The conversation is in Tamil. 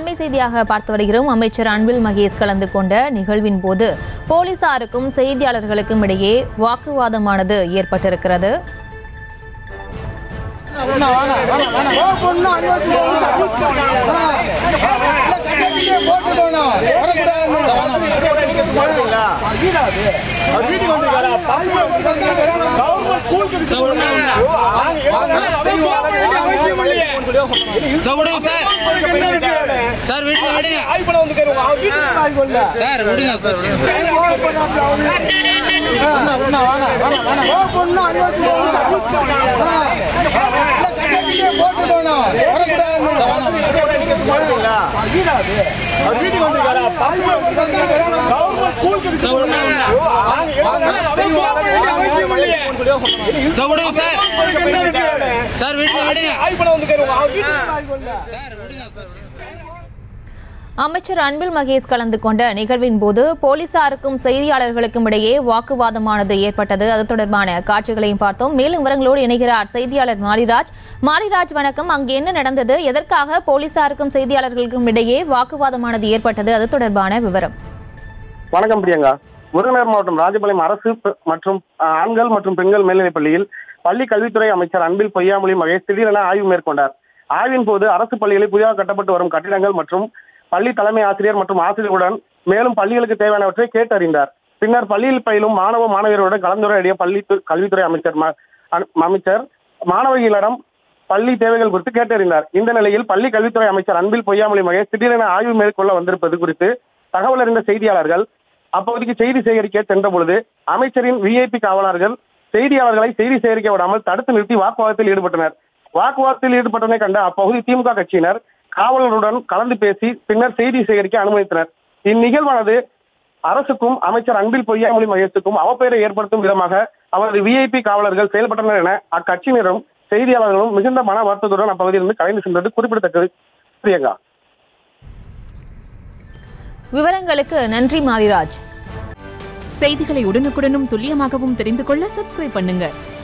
அண்மை செய்தியாக பார்த்து வருகிறோம் அமைச்சர் அன்பில் மகேஷ் கலந்து கொண்ட நிகழ்வின் போது போலீசாருக்கும் செய்தியாளர்களுக்கும் இடையே வாக்குவாதமானது ஏற்பட்டிருக்கிறது சார் விடுங்க சார் சார் விடுங்க விடுங்க சார் விடுங்க சார் விடுங்க சார் சார் விடுங்க விடுங்க சார் விடுங்க அமைச்சர் அன்பில் மகேஷ் கலந்து கொண்ட நிகழ்வின் போது போலீசாருக்கும் செய்தியாளர்களுக்கும் இடையே வாக்குவாதமானது ஏற்பட்டது அது தொடர்பான காட்சிகளையும் பார்த்தோம் மேலும் விவரங்களோடு இணைகிறார் செய்தியாளர் மாரிராஜ் மாரிராஜ் வணக்கம் அங்கு என்ன நடந்தது எதற்காக போலீசாருக்கும் செய்தியாளர்களுக்கும் இடையே வாக்குவாதமானது ஏற்பட்டது அது தொடர்பான விவரம் வணக்கம் பிரியங்கா விருதுநகர் மாவட்டம் ராஜபாளையம் அரசு ப- மற்றும் அஹ், ஆண்கள் மற்றும் பெண்கள் மேல்நிலைப் பள்ளியில் பள்ளி கல்வித்துறை அமைச்சர் அன்பில் பொய்யாமொழி மகேஷ் திடீரென ஆய்வு மேற்கொண்டார் ஆய்வின் போது அரசு பள்ளிகளில் புதிதாக கட்டப்பட்டு வரும் கட்டிடங்கள் மற்றும் பள்ளி தலைமை ஆசிரியர் மற்றும் ஆசிரியர்களுடன் மேலும் பள்ளிகளுக்கு தேவையானவற்றை கேட்டறிந்தார் பின்னர் பள்ளியில் பயிலும் மாணவ மாணவியருடன் கலந்துரையாடிய பள்ளி து- கல்வித்துறை அமைச்சர் ம- அன்- அமைச்சர் மாணவிகளிடம் பள்ளி தேவைகள் குறித்து கேட்டறிந்தார் இந்த நிலையில் பள்ளி கல்வித்துறை அமைச்சர் அன்பில் பொய்யாமொழி மகேஷ் திடீரென ஆய்வு மேற்கொள்ள வந்திருப்பது குறித்து தகவல் அறிந்த செய்தியாளர்கள் அப்பகுதிக்கு செய்தி சேகரிக்க சென்ற பொழுது அமைச்சரின் விஐபி காவலர்கள் செய்தியாளர்களை செய்தி சேகரிக்க விடாமல் தடுத்து நிறுத்தி வாக்குவாதத்தில் ஈடுபட்டனர் வாக்குவாதத்தில் ஈடுபட்டதை கண்ட அப்பகுதி திமுக கட்சியினர் காவலருடன் கலந்து பேசி பின்னர் செய்தி சேகரிக்க அனுமதித்தனர் இந்நிகழ்வானது அரசுக்கும் அமைச்சர் அன்பில் பொய்யாமொழி மகேஷுக்கும் அவப்பெயரை ஏற்படுத்தும் விதமாக அவரது விஐபி காவலர்கள் செயல்பட்டனர் என அக்கட்சியினரும் செய்தியாளர்களும் மிகுந்த மன வருத்தத்துடன் அப்பகுதியிலிருந்து கலைந்து சென்றது குறிப்பிடத்தக்கது பிரியங்கா விவரங்களுக்கு நன்றி மாரிராஜ் செய்திகளை உடனுக்குடனும் துல்லியமாகவும் தெரிந்து கொள்ள சப்ஸ்கிரைப் பண்ணுங்க